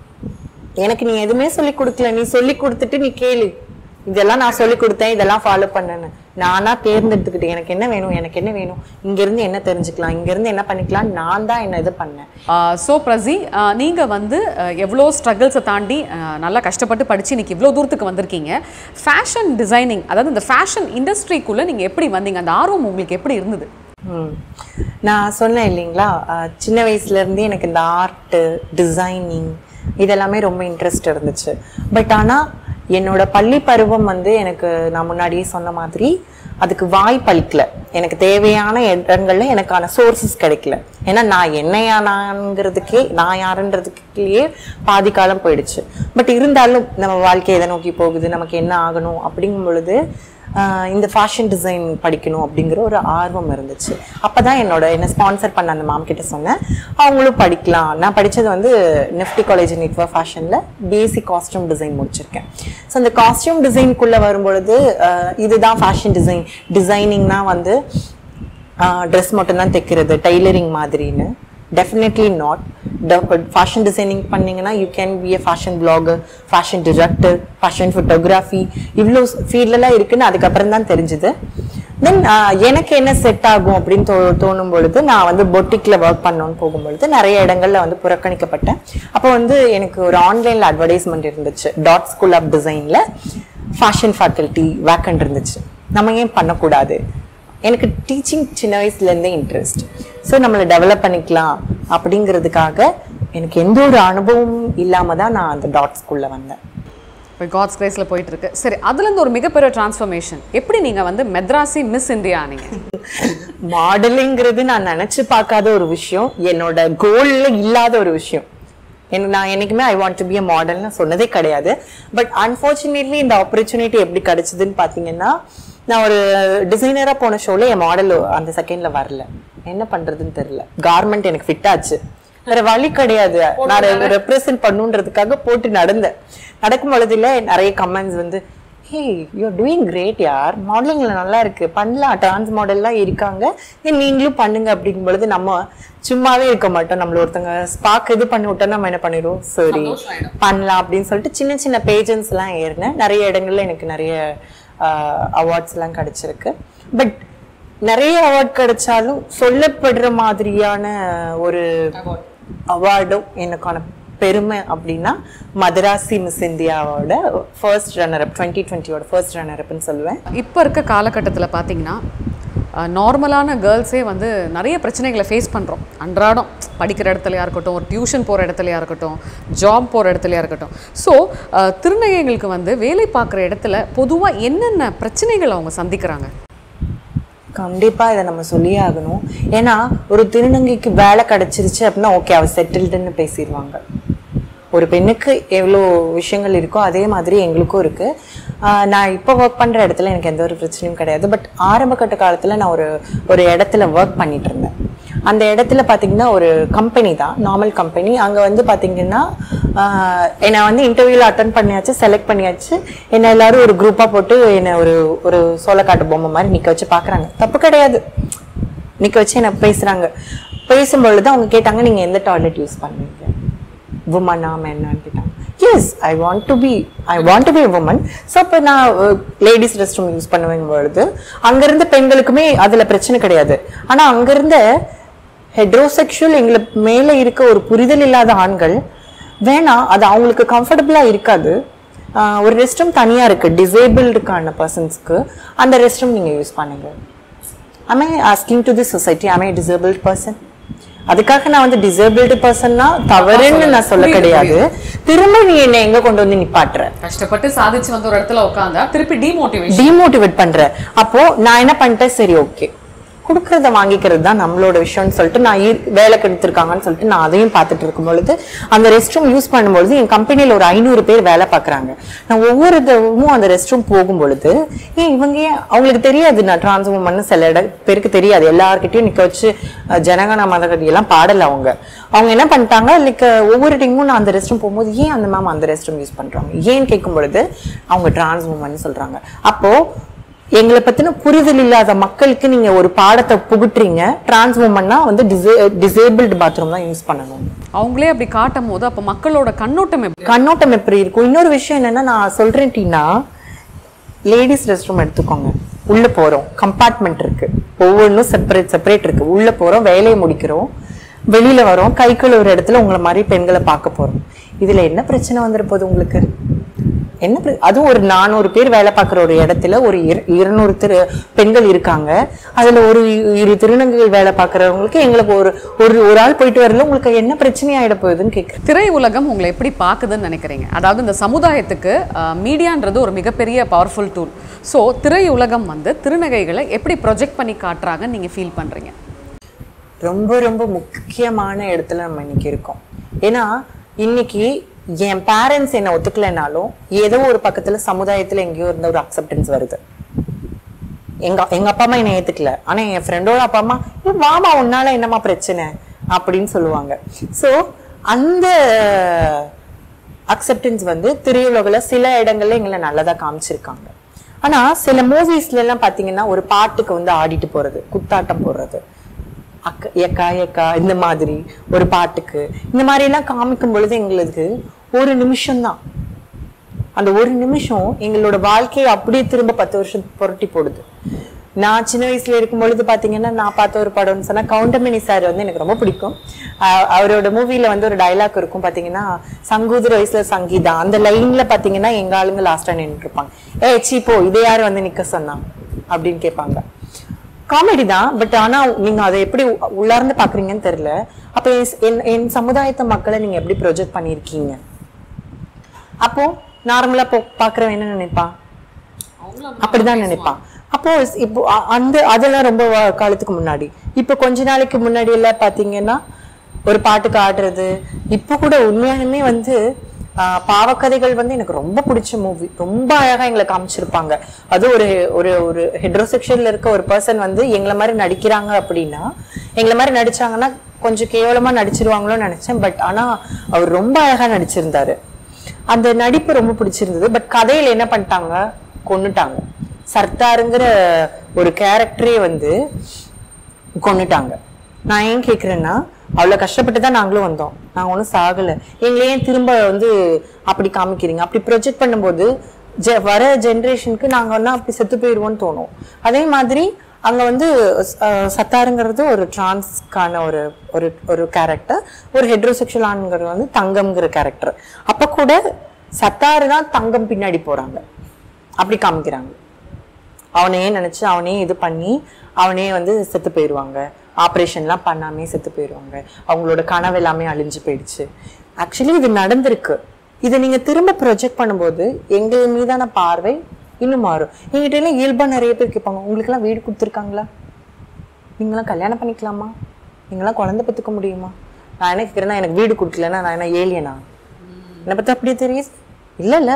எனக்கு நீ எதுவுமே சொல்லி கொடுக்கல நீ சொல்லி கொடுத்துட்டு நீ கேளு இதெல்லாம் நான் சொல்லி கொடுத்தேன் இதெல்லாம் ஃபாலோ பண்ணேன்னு நானா தேர்ந்தெடுத்துக்கிட்டேன் எனக்கு என்ன வேணும் எனக்கு என்ன வேணும் இங்க இருந்து என்ன தெரிஞ்சுக்கலாம் இங்க இருந்து என்ன பண்ணிக்கலாம் நான் தான் என்ன இது பண்ணேன் ஸோ பிரசி ஆஹ் நீங்க வந்து ஆஹ் எவ்வளோ ஸ்ட்ரகிள்ஸை தாண்டி ஆஹ் நல்லா கஷ்டப்பட்டு படிச்சு இன்னைக்கு இவ்வளோ தூரத்துக்கு வந்திருக்கீங்க ஃபேஷன் டிசைனிங் அதாவது இந்த ஃபேஷன் இண்டஸ்ட்ரிக்குள்ள நீங்க எப்படி வந்தீங்க அந்த ஆர்வம் உங்களுக்கு எப்படி இருந்தது ம். நான் சொன்னேன் இல்லைங்களா அஹ் சின்ன வயசுல இருந்தே எனக்கு இந்த ஆர்ட் டிசைனிங் இதெல்லாமே ரொம்ப இன்ட்ரெஸ்ட் இருந்துச்சு பட் ஆனா என்னோட பள்ளி பருவம் வந்து எனக்கு நான் முன்னாடியே சொன்ன மாதிரி அதுக்கு வாய்ப்பளிக்கல எனக்கு தேவையான இடங்கள்ல எனக்கான சோர்சஸ் கிடைக்கல ஏன்னா நான் என்னையானாங்கிறதுக்கே நான் யாருன்றதுக்குள்ளேயே பாதி காலம் போயிடுச்சு பட் இருந்தாலும் நம்ம வாழ்க்கை எதை நோக்கி போகுது நமக்கு என்ன ஆகணும் அப்படிங்கும் பொழுது ஆஹ் இந்த ஃபேஷன் டிசைன் படிக்கணும் அப்படிங்கிற ஒரு ஆர்வம் இருந்துச்சு அப்பதான் என்னோட என்ன ஸ்பான்சர் பண்ண அந்த மேம் கிட்ட சொன்னேன் அவங்களும் படிக்கலாம் நான் படிச்சது வந்து நிஃப்டி காலேஜ் நெட்வொர்க் ஃபேஷன்ல பேசிக் காஸ்டியூம் டிசைன் முடிச்சிருக்கேன் ஸோ அந்த காஸ்டியூம் டிசைனுக்குள்ள வரும்பொழுது ஆஹ் இதுதான் ஃபேஷன் டிசைன் டிசைனிங்னா வந்து ட்ரெஸ் மட்டும்தான் தைக்கிறது டைலரிங் மாதிரின்னு டெஃபினெட்லி நாட் ஃபேஷன் டிசைனிங் பண்ணீங்கன்னா you can be a fashion blogger fashion director fashion photography இவ்வளோ ஃபீல்டெல்லாம் இருக்குன்னு அதுக்கப்புறம் தான் தெரிஞ்சுது தென் எனக்கு என்ன செட் ஆகும் அப்படின்னு தோ தோணும் பொழுது நான் வந்து பொட்டிக்ல ஒர்க் பண்ணணும்னு போகும்பொழுது நிறைய இடங்கள்ல வந்து புறக்கணிக்கப்பட்டேன் அப்போ வந்து எனக்கு ஒரு ஆன்லைன்ல அட்வர்டைஸ்மெண்ட் இருந்துச்சு டாட் ஸ்கூல் ஆஃப் டிசைன்ல ஃபேஷன் ஃபேக்கல்ட்டி வேக்கண்ட் இருந்துச்சு நம்ம ஏன் பண்ணக்கூடாது எனக்கு டீச்சிங் சின்ன வயசுல இருந்தே இன்ட்ரெஸ்ட் ஸோ நம்மளை டெவலப் பண்ணிக்கலாம் அப்படிங்கிறதுக்காக எனக்கு எந்த ஒரு அனுபவமும் இல்லாம தான் நான் அந்த டாட் ஸ்கூல்ல வந்தேன் இப்போ காட்ஸ் கிரேஸில் போயிட்டு இருக்கு சரி அதுலேருந்து ஒரு மிகப்பெரிய டிரான்ஸ்ஃபர்மேஷன் எப்படி நீங்கள் வந்து மெட்ராசி மிஸ் இந்தியா ஆனீங்க மாடலிங்கிறது நான் நினைச்சு பார்க்காத ஒரு விஷயம் என்னோட கோல்ல இல்லாத ஒரு விஷயம் எனக்கு நான் என்னைக்குமே I want to be a மாடல்னு சொன்னதே கிடையாது பட் அன்ஃபார்ச்சுனேட்லி இந்த ஆப்பர்ச்சுனிட்டி எப்படி கிடைச்சதுன்னு பார்த்தீங்கன்னா நான் ஒரு டிசைனரா போன ஷோல என் மாடல் அந்த செகண்ட்ல வரல என்ன பண்றதுன்னு தெரியல கார்மெண்ட் எனக்கு ஃபிட் ஆச்சு வேற வழி கிடையாது நான் ரெப்ரசென்ட் பண்ணுன்றதுக்காக போட்டு நடந்தேன் நடக்கும் பொழுதுல நிறைய கமெண்ட்ஸ் வந்து ஹே யூ டூயிங் கிரேட் யார் மாடலிங்ல நல்லா இருக்கு பண்ணலாம் டான்ஸ் மாடல்லாம் இருக்காங்க ஏன் நீங்களும் பண்ணுங்க அப்படிங்கும் பொழுது நம்ம சும்மாவே இருக்க மாட்டோம் நம்மள ஒருத்தங்க ஸ்பாக் இது பண்ணி விட்டா நம்ம என்ன பண்ணிடுவோம் சரி பண்ணலாம் அப்படின்னு சொல்லிட்டு சின்ன சின்ன பேஜன்ஸ் எல்லாம் ஏறினேன் நிறைய இடங்கள்ல எனக்கு நிறைய அவார்ட்ஸ் எல்லாம் கிடைச்சிருக்கு பட் நிறைய அவார்ட் கிடைச்சாலும் சொல்லப்படுற மாதிரியான ஒரு அவார்டும் எனக்கான பெருமை அப்படின்னா மதராசி மிஸ் இந்தியாவோட ஃபர்ஸ்ட் ரன்னர் அப் டுவெண்ட்டி டுவெண்ட்டியோட ஃபர்ஸ்ட் ரன்னர் அப்னு சொல்லுவேன் இப்போ இருக்க காலகட்டத்தில் பார்த்தீங்கன்னா நார்மலான கேர்ள்ஸே வந்து நிறைய பிரச்சனைகளை ஃபேஸ் பண்ணுறோம் அன்றாடம் படிக்கிற இடத்துலையா இருக்கட்டும் ஒரு டியூஷன் போகிற இடத்துலையா இருக்கட்டும் ஜாப் போகிற இடத்துலையா இருக்கட்டும் ஸோ திருநங்கைகளுக்கு வந்து வேலை பார்க்குற இடத்துல பொதுவாக என்னென்ன பிரச்சனைகள் அவங்க சந்திக்கிறாங்க கண்டிப்பா இதை நம்ம சொல்லியே ஆகணும் ஏன்னா ஒரு திருநங்கைக்கு வேலை கிடைச்சிருச்சு அப்படின்னா ஓகே அவ செட்டில்டுன்னு பேசிடுவாங்க ஒரு பெண்ணுக்கு எவ்வளோ விஷயங்கள் இருக்கோ அதே மாதிரி எங்களுக்கும் இருக்கு ஆஹ் நான் இப்போ ஒர்க் பண்ற இடத்துல எனக்கு எந்த ஒரு பிரச்சனையும் கிடையாது பட் ஆரம்ப கட்ட காலத்துல நான் ஒரு ஒரு இடத்துல ஒர்க் பண்ணிட்டு இருந்தேன் அந்த இடத்துல பார்த்தீங்கன்னா ஒரு கம்பெனி தான் நார்மல் கம்பெனி அங்கே வந்து பார்த்தீங்கன்னா ஆஹ் என்னை வந்து இன்டர்வியூவில் அட்டன் பண்ணியாச்சு செலக்ட் பண்ணியாச்சு என்னை எல்லாரும் ஒரு குரூப்பாக போட்டு என்னை ஒரு ஒரு சோளக்காட்டு பொம்மை மாதிரி நிற்க வச்சு பார்க்குறாங்க தப்பு கிடையாது நிற்க வச்சு என்ன பேசுகிறாங்க பேசும்பொழுது அவங்க கேட்டாங்க நீங்கள் எந்த டாய்லெட் யூஸ் பண்ணுவீங்க உமனா மென்னான்னு கேட்டாங்க yes I want to be I want to be woman so அப்போ நான் லேடிஸ் ரெஸ்ட் ரூம் யூஸ் பண்ணுவேங்க பொழுது அங்கிருந்த பெண்களுக்குமே அதில் பிரச்சனை கிடையாது ஆனால் அங்கிருந்த ஹெட்ரோசெக்ஷுவல் எங்களுக்கு மேலே இருக்க ஒரு புரிதல் இல்லாத ஆண்கள் வேணாம் அது அவங்களுக்கு கம்ஃபர்டபுளாக இருக்காது ஆஹ் ஒரு ரெஸ்ட் ரூம் தனியாக இருக்குது டிசேபிள்டுக்கான பர்சன்ஸ்க்கு அந்த ரெஸ்ட் ரூம் நீங்கள் யூஸ் பண்ணுங்க am I asking to the society am I a disabled person அதுக்காக நான் வந்து டிசேபிள்டு பர்சன்னா தவறுன்னு நான் சொல்ல கிடையாது திரும்ப நீ என்ன எங்க கொண்டு வந்து நிப்பாட்டுற கஷ்டப்பட்டு சாதிச்சு வந்து ஒரு இடத்துல உட்காந்தா திருப்பி டிமோட்டிவேஷன் டிமோட்டிவேட் பண்ற அப்போ நான் என்ன பண்ணிட்டேன் சரி ஓகே கொடுக்கறத வாங்கிக்கிறது தான் நம்மளோட விஷயம்னு சொல்லிட்டு நான் ஈ- வேலை கெடுத்திருக்காங்கன்னு சொல்லிட்டு நான் அதையும் பார்த்துட்டு இருக்கும் பொழுது அந்த ரெஸ்ட் ரூம் யூஸ் பண்ணும்பொழுது என் கம்பெனியில் ஒரு ஐநூறு பேர் வேலை பார்க்குறாங்க நான் ஒவ்வொரு தடவும் அந்த ரெஸ்ட் ரூம் போகும் பொழுது ஏன் இவங்க ஏன் அவங்களுக்கு தெரியாது நான் டிரான்ஸ் உமன் சில இட பேருக்கு தெரியாது எல்லார்கிட்டயும் நிக்க வச்சு அஹ், ஜனகன மதகதி எல்லாம் பாடல அவங்க அவங்க என்ன பண்ணிட்டாங்க லைக் ஒவ்வொரு டைமும் நான் அந்த ரெஸ்ட் ரூம் போகும்போது ஏன் அந்த மேம் அந்த ரெஸ்ட் ரூம் யூஸ் பண்றாங்க ஏன்னு கேட்கும் பொழுது அவங்க டிரான்ஸ் உமன் சொல்றாங்க அப்போ எங்களை பத்தின புரிதல் இல்லாத மக்களுக்கு நீங்க ஒரு பாடத்தை புகுட்டுறீங்க டிரான்ஸ் உமன்னா வந்து டிசேபிள்டு பாத்ரூம் தான் யூஸ் பண்ணணும் அவங்களே அப்படி காட்டும் போது அப்போ மக்களோட கண்ணோட்டம் எப்படி கண்ணோட்டம் எப்படி இருக்கும் இன்னொரு விஷயம் என்னன்னா நான் சொல்றேன் டீனா லேடிஸ் ரெஸ்ட் ரூம் எடுத்துக்கோங்க உள்ள போறோம் கம்பார்ட்மெண்ட் இருக்கு ஒவ்வொன்றும் செப்பரேட் செப்பரேட் இருக்கு உள்ள போறோம் வேலையை முடிக்கிறோம் வெளியில வரோம் கை கழுவுற இடத்துல உங்களை மாதிரி பெண்களை பார்க்க போறோம் இதுல என்ன பிரச்சனை வந்துட போகுது உங்களுக்கு என்ன பிர- அதுவும் ஒரு நானூறு பேர் வேலை பார்க்குற ஒரு இடத்துல ஒரு இர- இருநூறு திரு பெண்கள் இருக்காங்க அதுல ஒரு இ- இரு திருநங்கைகள் வேலை பார்க்குறவங்களுக்கு எங்களுக்கு ஒரு ஒரு ஒரு ஆள் போயிட்டு வரல உங்களுக்கு என்ன பிரச்சனை ஆயிட போகுதுன்னு கேட்குறேன் திரை உலகம் உங்களை எப்படி பார்க்குதுன்னு நினைக்கிறீங்க அதாவது இந்த சமுதாயத்துக்கு மீடியான்றது ஒரு மிகப்பெரிய பவர்ஃபுல் டூல் ஸோ திரை உலகம் வந்து திருநகைகளை எப்படி ப்ரொஜெக்ட் பண்ணி காட்டுறாங்கன்னு நீங்கள் ஃபீல் பண்ணுறீங்க ரொம்ப ரொம்ப முக்கியமான இடத்துல நம்ம இன்னைக்கு இருக்கோம் ஏன்னா இன்னைக்கு என் பேரண்ட்ஸ் என்ன ஒத்துக்கலைனாலும் ஏதோ ஒரு பக்கத்துல சமுதாயத்துல எங்கேயோ இருந்த ஒரு அக்செப்டன்ஸ் வருது எங்க எங்க அப்பா அம்மா என்னை ஏத்துக்கல ஆனா என் ஃப்ரெண்டோட அப்பா அம்மா "ஏ, வாமா உன்னால என்னம்மா பிரச்சனை அப்படின்னு சொல்லுவாங்க சோ அந்த அக்செப்டன்ஸ் வந்து திரையுலகில் சில இடங்கள்ல எங்களை நல்லதா காமிச்சிருக்காங்க ஆனா சில மூவிஸ்ல எல்லாம் பாத்தீங்கன்னா ஒரு பாட்டுக்கு வந்து ஆடிட்டு போறது குத்தாட்டம் போடுறது அக்க எக்கா எக்கா இந்த மாதிரி ஒரு பாட்டுக்கு இந்த மாதிரி எல்லாம் காமிக்கும் பொழுது எங்களுக்கு ஒரு நிமிஷம்தான் அந்த ஒரு நிமிஷம் எங்களோட வாழ்க்கையை அப்படியே திரும்ப பத்து வருஷம் புரட்டி போடுது நான் சின்ன வயசுல இருக்கும் பொழுது பாத்தீங்கன்னா நான் பார்த்த ஒரு படம்னு சொன்னா கவுண்டமணி சார் வந்து எனக்கு ரொம்ப பிடிக்கும் ஆஹ் அவரோட மூவில வந்து ஒரு டைலாக் இருக்கும் பாத்தீங்கன்னா சங்கூதுர வயசுல சங்கீதா அந்த லைன்ல பாத்தீங்கன்னா எங்க ஆளுங்க லாஸ்டா நின்று இருப்பாங்க ஏ சீப்போ இதை யாரு வந்து நிக்க சொன்னா அப்படின்னு கேட்பாங்க காமெடி தான் பட் ஆனா நீங்க அதை எப்படி உ- உள்ளார்ந்து பாக்குறீங்கன்னு தெரியல அப்ப என்- என் என் சமுதாயத்து மக்களை நீங்க எப்படி ப்ரொஜெக்ட் பண்ணியிருக்கீங்க அப்போ நார்மலா போ பாக்குறவன் என்ன நினைப்பான் அப்படிதான் நினைப்பான் அப்போ ஸ்- இப்போ அ- அந்த அதெல்லாம் ரொம்ப வ- காலத்துக்கு முன்னாடி இப்போ கொஞ்ச நாளைக்கு முன்னாடி எல்லாம் பாத்தீங்கன்னா ஒரு பாட்டுக்கு ஆடுறது இப்போ கூட உண்மையாலுமே வந்து ஆஹ், பாவக்கதைகள் வந்து எனக்கு ரொம்ப பிடிச்ச மூவி ரொம்ப அழகா எங்களை காமிச்சிருப்பாங்க அது ஒரு ஒரு ஒரு ஹெட்ரோசெக்ஷன்ல இருக்க ஒரு பர்சன் வந்து எங்களை மாதிரி நடிக்கிறாங்க அப்படின்னா எங்களை மாதிரி நடிச்சாங்கன்னா கொஞ்சம் கேவலமா நடிச்சிருவாங்களோன்னு நினைச்சேன் பட் ஆனா அவர் ரொம்ப அழகா நடிச்சிருந்தாரு அந்த நடிப்பு ரொம்ப பிடிச்சிருந்தது பட் கதையில என்ன பண்ணிட்டாங்க கொன்னுட்டாங்க சர்தாருங்கிற ஒரு கேரக்டரே வந்து கொன்னுட்டாங்க நான் ஏன் கேக்குறேன்னா அவ்வளவு கஷ்டப்பட்டு தான் நாங்களும் வந்தோம் நாங்க ஒன்றும் சாகல எங்களை ஏன் திரும்ப வந்து அப்படி காமிக்கிறீங்க அப்படி ப்ரொஜெக்ட் பண்ணும்போது ஜெ- வர ஜென்ரேஷனுக்கு நாங்க வந்து அப்படி செத்து போயிடுவோம்னு தோணும் அதே மாதிரி அங்க வந்து அஹ், சத்தாருங்கிறது ஒரு டிரான்ஸ்க்கான ஒரு ஒரு ஒரு கேரக்டர் ஒரு ஹெட்ரோசெக்ஷுவல் ஆண்கிறது வந்து தங்கம்ங்கிற கேரக்டர் அப்ப கூட சத்தாரு தான் தங்கம் பின்னாடி போறாங்க அப்படி காமிக்கிறாங்க அவனையே நினைச்சு அவனே இது பண்ணி அவனே வந்து செத்து போயிடுவாங்க ஆப்ரேஷன்லாம் பண்ணாமே செத்து போயிடுவாங்க அவங்களோட கனவு எல்லாமே அழிஞ்சு போயிடுச்சு ஆக்சுவலி இது நடந்திருக்கு இதை நீங்க திரும்ப ப்ரொஜெக்ட் பண்ணும்போது எங்கள் மீதான பார்வை இன்னும் மாறும் எங்கிட்ட எல்லாம் இயல்பா நிறைய பேர் கேட்பாங்க உங்களுக்கெல்லாம் வீடு கொடுத்துருக்காங்களா நீங்களாம் கல்யாணம் பண்ணிக்கலாமா நீங்களாம் குழந்தை பெற்றுக்க முடியுமா நான் என்ன கேட்குறேன்னா எனக்கு வீடு கொடுக்கலன்னா நான் என்ன ஏலியனா என்னை பற்றி அப்படியே தெரியுது இல்லைல்ல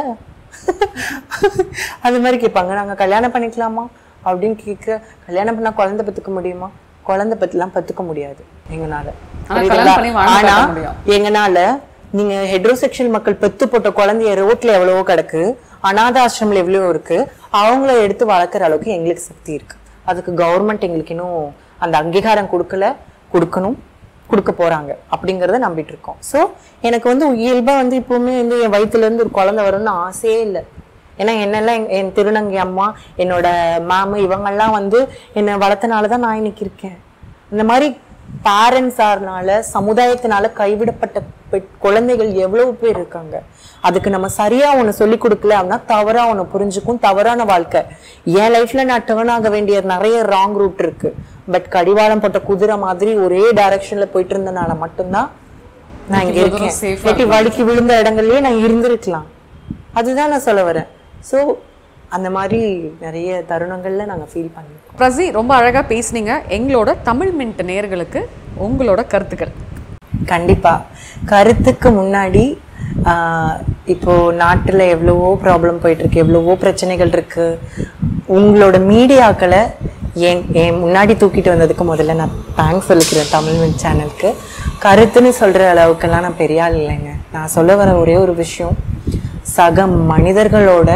அது மாதிரி கேட்பாங்க நாங்க கல்யாணம் பண்ணிக்கலாமா அப்படின்னு கேட்க கல்யாணம் பண்ணா குழந்தை பெற்றுக்க முடியுமா குழந்தை பத்திலாம் பெற்றுக்க முடியாது எங்கனால ஆனா கல்யாணம் பண்ணி வாழ்ந்து ஆனா காட்ட முடியும். எங்கனால நீங்க ஹெட்ரோசெக்ஷுவல் மக்கள் பெத்து போட்ட குழந்தைய ரோட்ல எவ்வளவோ கிடக்கு அனாத ஆசிரமில் எவ்வளவோ இருக்கு அவங்கள எடுத்து வளர்க்குற அளவுக்கு எங்களுக்கு சக்தி இருக்கு அதுக்கு கவர்மெண்ட் எங்களுக்கு இன்னும் அந்த அங்கீகாரம் கொடுக்கல கொடுக்கணும் கொடுக்க போறாங்க அப்படிங்கறத நம்பிட்டு இருக்கோம் சோ எனக்கு வந்து இயல்பா வந்து இப்பவுமே வந்து என் வயித்துல இருந்து ஒரு குழந்தை வரும்னு ஆசையே இல்லை ஏன்னா என்னெல்லாம் எங்க- என் திருநங்கை அம்மா என்னோட மேமு இவங்கெல்லாம் வந்து என்னை வளர்த்தனால தான் நான் இன்னைக்கு இருக்கேன் இந்த மாதிரி பேரண்ட்ஸார்னால சமுதாயத்தினால கைவிடப்பட்ட பெட் குழந்தைகள் எவ்வளவு பேர் இருக்காங்க அதுக்கு நம்ம சரியா ஒண்ணு சொல்லி கொடுக்கல அப்படின்னா தவறா ஒண்ணு புரிஞ்சுக்கும் தவறான வாழ்க்கை என் லைஃப்ல நான் டேர்ன் ஆக வேண்டிய நிறைய ராங் ரூட் இருக்கு பட் கடிவாளம் போட்ட குதிரை மாதிரி ஒரே டைரக்ஷன்ல போயிட்டு இருந்தனால மட்டும்தான் நான் இங்க இவ்வளவு தூரம் இருக்கேன் safe ஆ இல்லாட்டி வழுக்கி விழுந்த இடங்கள்லயே நான் இருந்திருக்கலாம் அதுதான் நான் சொல்ல வரேன் சோ அந்த மாதிரி நிறைய தருணங்கள்ல நாங்க ஃபீல் பண்ணிருக்கோம் பிரசி ரொம்ப அழகா பேசுனீங்க எங்களோட தமிழ் மின்ட் நேயர்களுக்கு உங்களோட கருத்துக்கள் கண்டிப்பா கருத்துக்கு முன்னாடி ஆஹ், இப்போ நாட்டுல எவ்வளவோ ப்ராப்ளம் போயிட்டு இருக்கு எவ்வளவோ பிரச்சனைகள் இருக்கு உங்களோட மீடியாக்களை என் என் முன்னாடி தூக்கிட்டு வந்ததுக்கு முதல்ல நான் தேங்க்ஸ் சொல்லிக்கிறேன் தமிழ் மின் சேனலுக்கு கருத்துன்னு சொல்ற அளவுக்கெல்லாம் நான் பெரிய ஆள் இல்லைங்க நான் சொல்ல வர ஒரே ஒரு விஷயம் சக மனிதர்களோட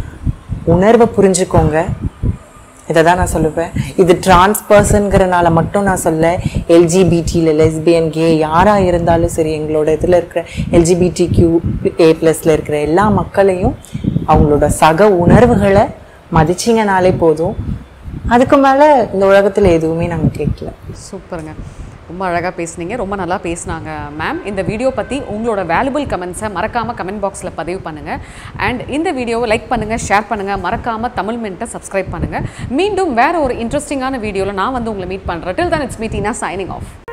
உணர்வை புரிஞ்சுக்கோங்க இதை தான் நான் சொல்லுவேன் இது டிரான்ஸ் பர்சன்கிறனால மட்டும் நான் சொல்ல எல்ஜிபிடியில் லெஸ்பியன் கே யாராக இருந்தாலும் சரி எங்களோட இதில் இருக்கிற எல்ஜிபிடி கியூ ஏ ப்ளஸில் இருக்கிற எல்லா மக்களையும் அவங்களோட சக உணர்வுகளை மதிச்சிங்கனாலே போதும் அதுக்கு மேலே இந்த உலகத்தில் எதுவுமே நாங்கள் கேட்கல சூப்பருங்க ரொம்ப அழகாக பேசுனீங்க ரொம்ப நல்லா பேசுனாங்க மேம் இந்த வீடியோ பற்றி உங்களோட வேல்யூபிள் கமெண்ட்ஸை மறக்காமல் கமெண்ட் பாக்ஸில் பதிவு பண்ணுங்கள் அண்ட் இந்த வீடியோவை லைக் பண்ணுங்கள் ஷேர் பண்ணுங்கள் மறக்காமல் தமிழ் மின்ட்டை சப்ஸ்கிரைப் பண்ணுங்கள் மீண்டும் வேற ஒரு இன்ட்ரெஸ்டிங்கான வீடியோவில் நான் வந்து உங்களை மீட் பண்ணுறேன் டில் தான் இட்ஸ் மீட்டினா சைனிங் ஆஃப்